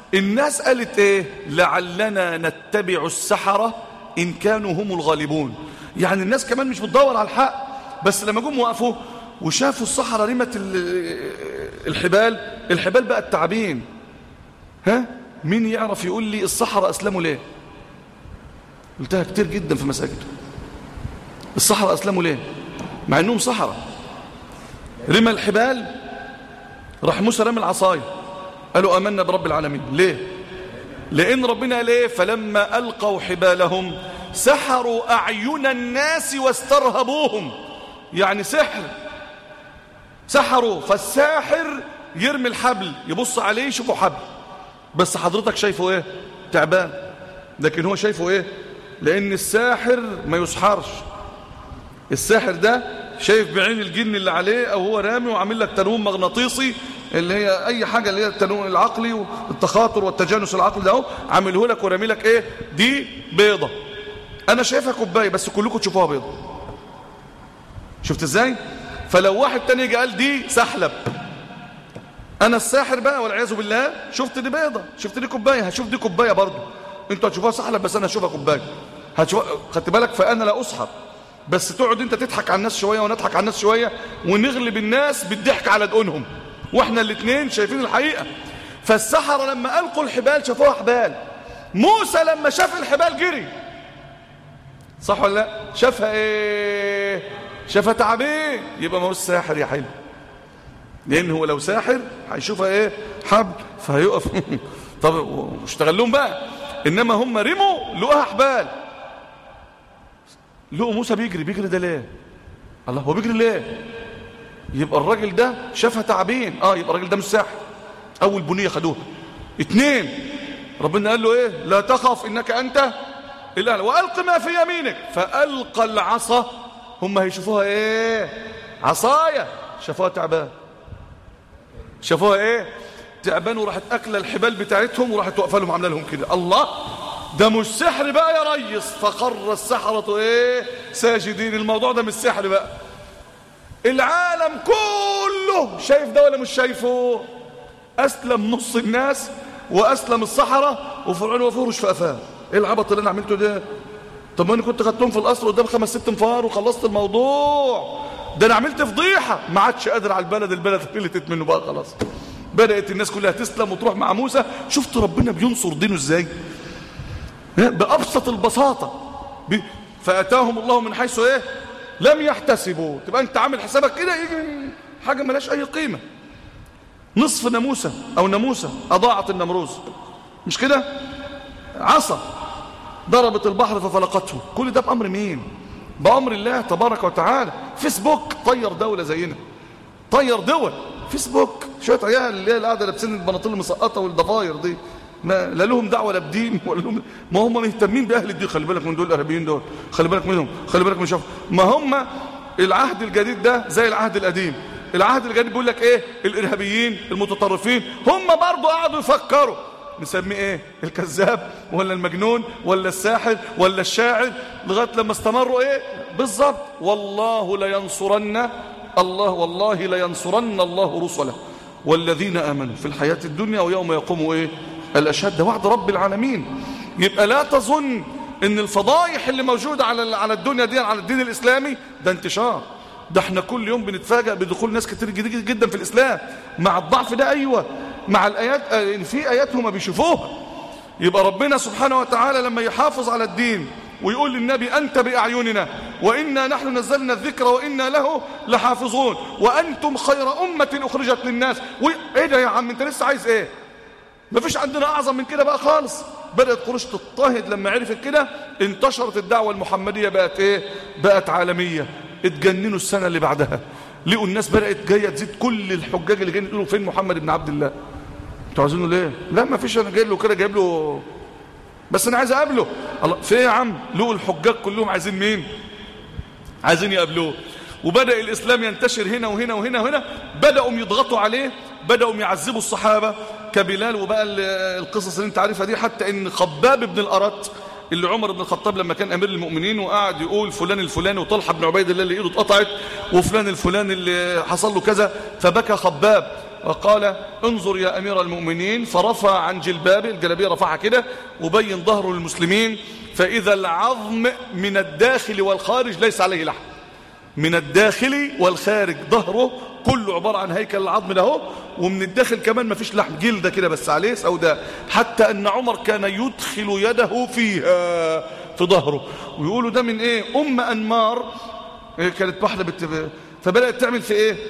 الناس قالت ايه لعلنا نتبع السحرة ان كانوا هم الغالبون يعني الناس كمان مش بتدور على الحق بس لما جم وقفوا وشافوا الصحراء رمت الحبال الحبال بقت تعابين ها مين يعرف يقول لي الصحراء اسلموا ليه قلتها كتير جدا في مساجد الصحراء اسلموا ليه مع انهم صحراء رمى الحبال راح موسى رمى العصايه قالوا امنا برب العالمين ليه لان ربنا قال ايه فلما القوا حبالهم سحروا اعين الناس واسترهبوهم يعني سحر سحروا فالساحر يرمي الحبل يبص عليه يشوفه حبل بس حضرتك شايفه ايه تعبان لكن هو شايفه ايه لان الساحر ما يسحرش الساحر ده شايف بعين الجن اللي عليه او هو رامي وعامل لك تنويم مغناطيسي اللي هي اي حاجه اللي هي التنويم العقلي والتخاطر والتجانس العقلي ده اهو عامله لك ورامي لك ايه دي بيضه انا شايفها كوبايه بس كلكم تشوفوها بيضه شفت ازاي فلو واحد تاني يجي قال دي سحلب انا الساحر بقى والعياذ بالله شفت دي بيضه شفت دي كوبايه هشوف دي كوبايه برضه انتوا هتشوفوها سحلب بس انا هشوفها كوبايه هتشوف خدت بالك فانا لا اسحر بس تقعد انت تضحك على الناس شويه ونضحك على الناس شويه ونغلب الناس بالضحك على دقونهم واحنا الاثنين شايفين الحقيقه فالسحره لما القوا الحبال شافوها حبال موسى لما شاف الحبال جري صح ولا لا شافها ايه شافها تعبين يبقى ما هو الساحر يا حلو لان هو لو ساحر هيشوفها ايه حبل فهيقف طب واشتغل لهم بقى انما هم رموا لقوها حبال لقوا موسى بيجري بيجري ده ليه الله هو بيجري ليه يبقى الراجل ده شافها تعبين اه يبقى الراجل ده مش ساحر اول بنيه خدوها اتنين ربنا قال له ايه لا تخف انك انت الاعلى والق ما في يمينك فالقى العصا هم هيشوفوها ايه عصايه شافوها تعبان شافوها ايه تعبان وراحت اكله الحبال بتاعتهم وراحت واقفه لهم عامله لهم كده الله ده مش سحر بقى يا ريس فخر السحرة ايه ساجدين الموضوع ده مش سحر بقى العالم كله شايف ده ولا مش شايفه اسلم نص الناس واسلم الصحراء وفرعون وفرش في قفاه ايه العبط اللي انا عملته ده طب ما انا كنت خدتهم في القصر قدام خمس ست انفار وخلصت الموضوع ده انا عملت فضيحه ما عادش قادر على البلد البلد فلتت منه بقى خلاص بدات الناس كلها تسلم وتروح مع موسى شفت ربنا بينصر دينه ازاي بأبسط البساطة فأتاهم الله من حيث إيه لم يحتسبوا تبقى أنت عامل حسابك كده يجي حاجة ملاش أي قيمة نصف ناموسة أو ناموسة أضاعت النمروز مش كده عصا ضربت البحر ففلقته كل ده بأمر مين بأمر الله تبارك وتعالى فيسبوك طير دولة زينا طير دول فيسبوك شوية عيال اللي هي القاعدة لابسين البناطيل المسقطة والضفاير دي ما لا لهم دعوه لا بدين ولا لهم ما هم مهتمين باهل الدين خلي بالك من دول الارهابيين دول خلي بالك منهم خلي بالك من شوف ما هم العهد الجديد ده زي العهد القديم العهد الجديد بيقول لك ايه الارهابيين المتطرفين هم برضه قعدوا يفكروا نسميه ايه الكذاب ولا المجنون ولا الساحر ولا الشاعر لغايه لما استمروا ايه بالظبط والله لينصرن الله والله لينصرن الله رسله والذين امنوا في الحياه الدنيا ويوم يقوموا ايه الأشهاد ده وعد رب العالمين يبقى لا تظن ان الفضايح اللي موجودة على على الدنيا دي على الدين الإسلامي ده انتشار ده احنا كل يوم بنتفاجأ بدخول ناس كتير جدا في الإسلام مع الضعف ده أيوة مع الآيات في آيات هم بيشوفوها يبقى ربنا سبحانه وتعالى لما يحافظ على الدين ويقول للنبي أنت بأعيننا وإنا نحن نزلنا الذكر وإنا له لحافظون وأنتم خير أمة أخرجت للناس إيه ده يا عم أنت لسه عايز إيه ما فيش عندنا أعظم من كده بقى خالص بدأت قريش تضطهد لما عرفت كده انتشرت الدعوة المحمدية بقت ايه بقت عالمية اتجننوا السنة اللي بعدها لقوا الناس بدأت جاية تزيد كل الحجاج اللي جايين يقولوا فين محمد بن عبد الله انتوا عايزينه ليه لا ما فيش انا جاي له كده جايب له بس انا عايز اقابله الله في يا عم لقوا الحجاج كلهم عايزين مين عايزين يقابلوه وبدأ الإسلام ينتشر هنا وهنا وهنا وهنا بدأوا يضغطوا عليه بدأوا يعذبوا الصحابة كبلال وبقى القصص اللي انت عارفها دي حتى ان خباب بن الأرت اللي عمر بن الخطاب لما كان أمير المؤمنين وقعد يقول فلان الفلاني وطلحة بن عبيد الله اللي ايده اتقطعت وفلان الفلاني اللي حصل له كذا فبكى خباب وقال انظر يا أمير المؤمنين فرفع عن جلبابه الجلابية رفعها كده وبين ظهره للمسلمين فإذا العظم من الداخل والخارج ليس عليه لحم من الداخل والخارج ظهره كله عبارة عن هيكل العظم ده ومن الداخل كمان ما فيش لحم جلدة كده بس عليه سوداء حتى أن عمر كان يدخل يده فيها في ظهره ويقولوا ده من ايه أم أنمار إيه كانت واحدة بت... فبدأت تعمل في ايه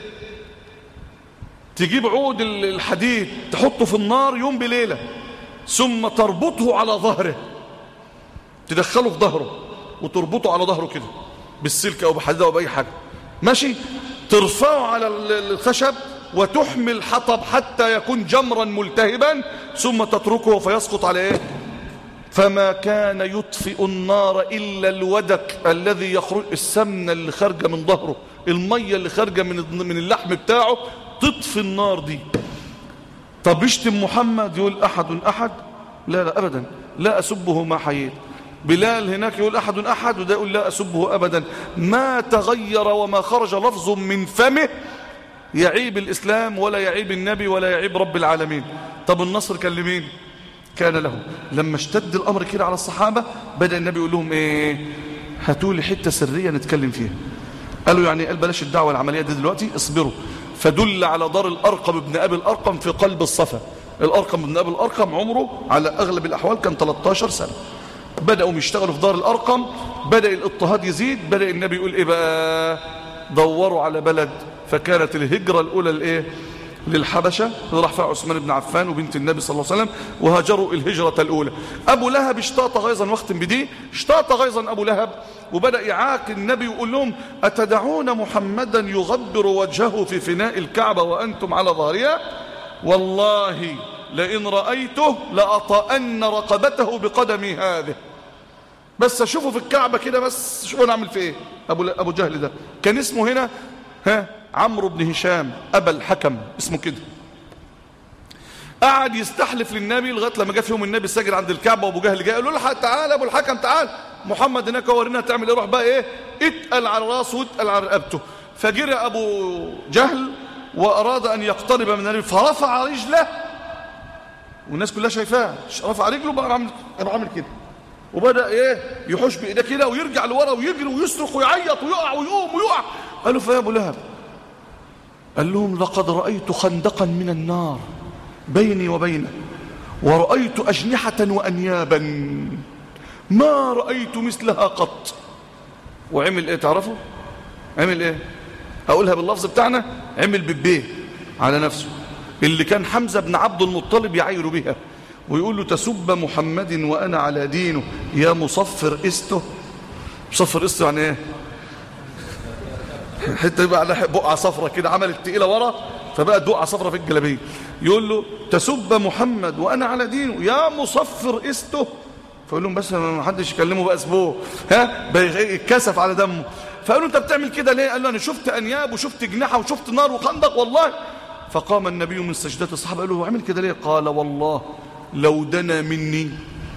تجيب عود الحديد تحطه في النار يوم بليلة ثم تربطه على ظهره تدخله في ظهره وتربطه على ظهره كده بالسلك أو بحديد أو بأي حاجة ماشي ترفعه على الخشب وتحمل حطب حتى يكون جمرا ملتهبا ثم تتركه فيسقط على ايه فما كان يطفئ النار إلا الودك الذي يخرج السمنة اللي خارجة من ظهره المية اللي خارجة من من اللحم بتاعه تطفي النار دي طب يشتم محمد يقول أحد أحد لا لا أبدا لا أسبه ما حييت بلال هناك يقول أحد أحد وده يقول لا أسبه أبدا ما تغير وما خرج لفظ من فمه يعيب الإسلام ولا يعيب النبي ولا يعيب رب العالمين طب النصر كان لمين كان له لما اشتد الأمر كده على الصحابة بدأ النبي يقول لهم ايه هاتوا لي حتة سرية نتكلم فيها قالوا يعني قال بلاش الدعوة العملية دي دلوقتي اصبروا فدل على دار الأرقم ابن أبي الأرقم في قلب الصفا الأرقم ابن أبي الأرقم عمره على أغلب الأحوال كان 13 سنة بدأوا يشتغلوا في دار الأرقم بدأ الاضطهاد يزيد بدأ النبي يقول إيه بقى دوروا على بلد فكانت الهجرة الأولى الإيه للحبشة راح فيها عثمان بن عفان وبنت النبي صلى الله عليه وسلم وهاجروا الهجرة الأولى أبو لهب اشتاط غيظا واختم بدي اشتاط غيظا أبو لهب وبدأ يعاك النبي ويقول لهم أتدعون محمدا يغبر وجهه في فناء الكعبة وأنتم على ظهرها والله لئن رأيته لأطأن رقبته بقدمي هذه بس أشوفه في الكعبة كده بس شوفوا نعمل في إيه أبو, أبو جهل ده كان اسمه هنا ها عمرو بن هشام أبا الحكم اسمه كده قعد يستحلف للنبي لغايه لما جه في يوم النبي ساجد عند الكعبه وابو جهل جاي قال له تعالى ابو الحكم تعال محمد هناك ورينا تعمل ايه روح بقى ايه اتقل على راسه واتقل على رقبته فجرى ابو جهل واراد ان يقترب من النبي فرفع رجله والناس كلها شايفاه رفع رجله بقى عامل عامل كده وبدا ايه يحوش بايديه كده ويرجع لورا ويجري ويصرخ ويعيط ويقع ويقوم ويقع قالوا فيا ابو لهب قال لهم لقد رايت خندقا من النار بيني وبينه ورأيت أجنحة وأنيابا ما رأيت مثلها قط وعمل ايه تعرفوا عمل ايه اقولها باللفظ بتاعنا عمل ببيه على نفسه اللي كان حمزة بن عبد المطلب يعير بها ويقول له تسب محمد وأنا على دينه يا مصفر استه مصفر استه يعني ايه حتى يبقى على بقعة صفرة كده عملت تقيلة ورا فبقت بقعة صفرة في الجلابيه يقول له تسب محمد وأنا على دينه يا مصفر استه فيقول لهم بس ما حدش يكلمه بقى اسبوع ها يتكسف على دمه فقالوا انت بتعمل كده ليه قال له انا شفت انياب وشفت جناحه وشفت نار وخندق والله فقام النبي من سجدات الصحابه قالوا له عمل كده ليه قال والله لو دنا مني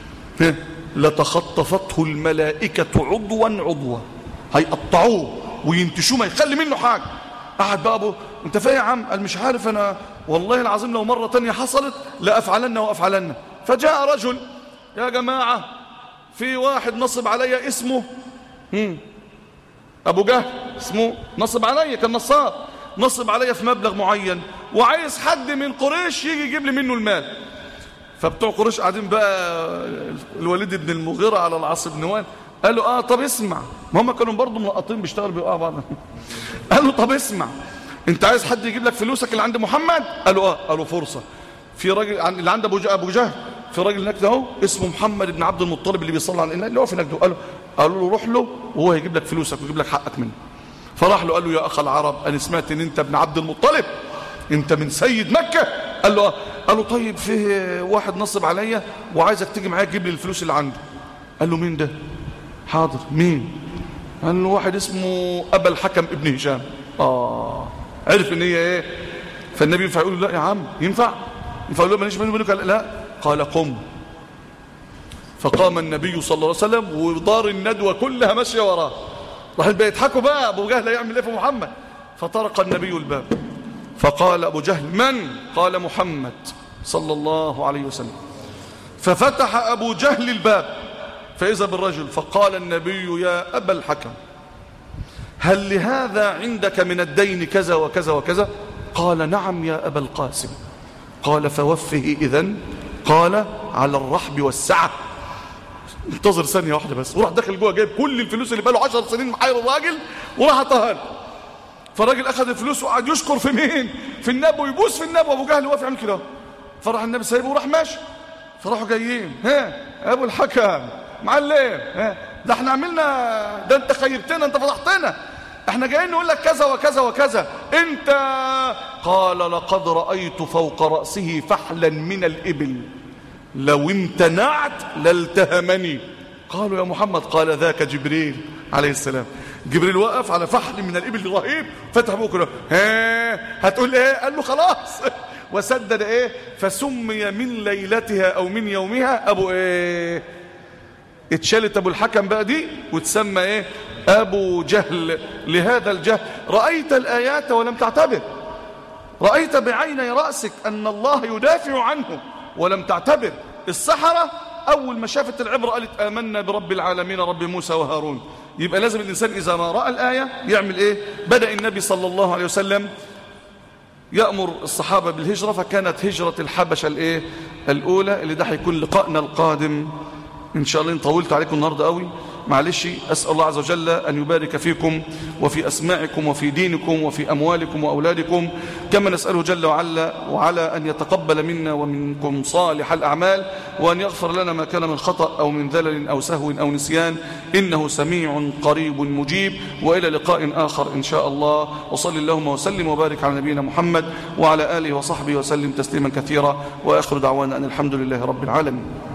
لتخطفته الملائكه عضوا عضوا هيقطعوه وينتشوه ما يخلي منه حاجه قعد بقى ابو انت فاهم يا عم قال مش عارف انا والله العظيم لو مره تانية حصلت لافعلن وافعلن فجاء رجل يا جماعة في واحد نصب علي اسمه هم أبو جهل اسمه نصب علي كان نصاب نصب علي في مبلغ معين وعايز حد من قريش يجي يجيب لي منه المال فبتوع قريش قاعدين بقى الوليد بن المغيرة على العاص بن وائل قالوا اه طب اسمع ما هم كانوا برضه ملقطين بيشتغلوا بيقعوا بعض قالوا طب اسمع انت عايز حد يجيب لك فلوسك اللي عند محمد قالوا اه قالوا فرصة في راجل اللي عند ابو جهل في راجل هناك ده اهو اسمه محمد بن عبد المطلب اللي بيصلي على اللي هو في هناك ده قالوا قالوا له روح له وهو هيجيب لك فلوسك ويجيب لك حقك منه فراح له قال له يا اخ العرب انا سمعت ان انت ابن عبد المطلب انت من سيد مكه قال له قال له طيب فيه واحد نصب عليا وعايزك تيجي معايا تجيب لي الفلوس اللي عنده قال له مين ده حاضر مين قال له واحد اسمه ابا الحكم ابن هشام اه عرف ان هي ايه فالنبي ينفع يقول له لا يا عم ينفع ينفع يقول له ماليش منه لا قال قم فقام النبي صلى الله عليه وسلم ودار الندوة كلها ماشية وراه راح بقى يضحكوا بقى أبو جهل يعمل إيه في محمد فطرق النبي الباب فقال أبو جهل من؟ قال محمد صلى الله عليه وسلم ففتح أبو جهل الباب فإذا بالرجل فقال النبي يا أبا الحكم هل لهذا عندك من الدين كذا وكذا وكذا قال نعم يا أبا القاسم قال فوفه إذن قال على الرحب والسعة انتظر ثانية واحدة بس وراح داخل جوه جايب كل الفلوس اللي بقاله 10 سنين محاير الراجل وراح اطهر فالراجل اخذ الفلوس وقعد يشكر في مين في النبي ويبوس في النبي وابو جهل واقف يعمل كده فراح النبي سايبه وراح ماشي فراحوا جايين ها ابو الحكم معلم ها ده احنا عملنا ده انت خيبتنا انت فضحتنا احنا جايين نقول لك كذا وكذا وكذا انت قال لقد رأيت فوق رأسه فحلا من الإبل لو امتنعت لالتهمني قالوا يا محمد قال ذاك جبريل عليه السلام جبريل وقف على فحل من الإبل رهيب فتح بكرة ها هتقول ايه قال له خلاص وسدد ايه فسمي من ليلتها او من يومها ابو ايه اتشالت ابو الحكم بقى دي وتسمى ايه ابو جهل لهذا الجهل رأيت الآيات ولم تعتبر رأيت بعيني رأسك أن الله يدافع عنه ولم تعتبر السحرة أول ما شافت العبرة قالت آمنا برب العالمين رب موسى وهارون يبقى لازم الإنسان إذا ما رأى الآية يعمل إيه بدأ النبي صلى الله عليه وسلم يأمر الصحابة بالهجرة فكانت هجرة الحبشة الإيه الأولى اللي ده هيكون لقائنا القادم إن شاء الله إن طولت عليكم النهاردة قوي معلش أسأل الله عز وجل أن يبارك فيكم وفي أسماعكم وفي دينكم وفي أموالكم وأولادكم كما نسأله جل وعلا وعلى أن يتقبل منا ومنكم صالح الأعمال وأن يغفر لنا ما كان من خطأ أو من ذلل أو سهو أو نسيان إنه سميع قريب مجيب وإلى لقاء آخر إن شاء الله وصل اللهم وسلم وبارك على نبينا محمد وعلى آله وصحبه وسلم تسليما كثيرا وآخر دعوانا أن الحمد لله رب العالمين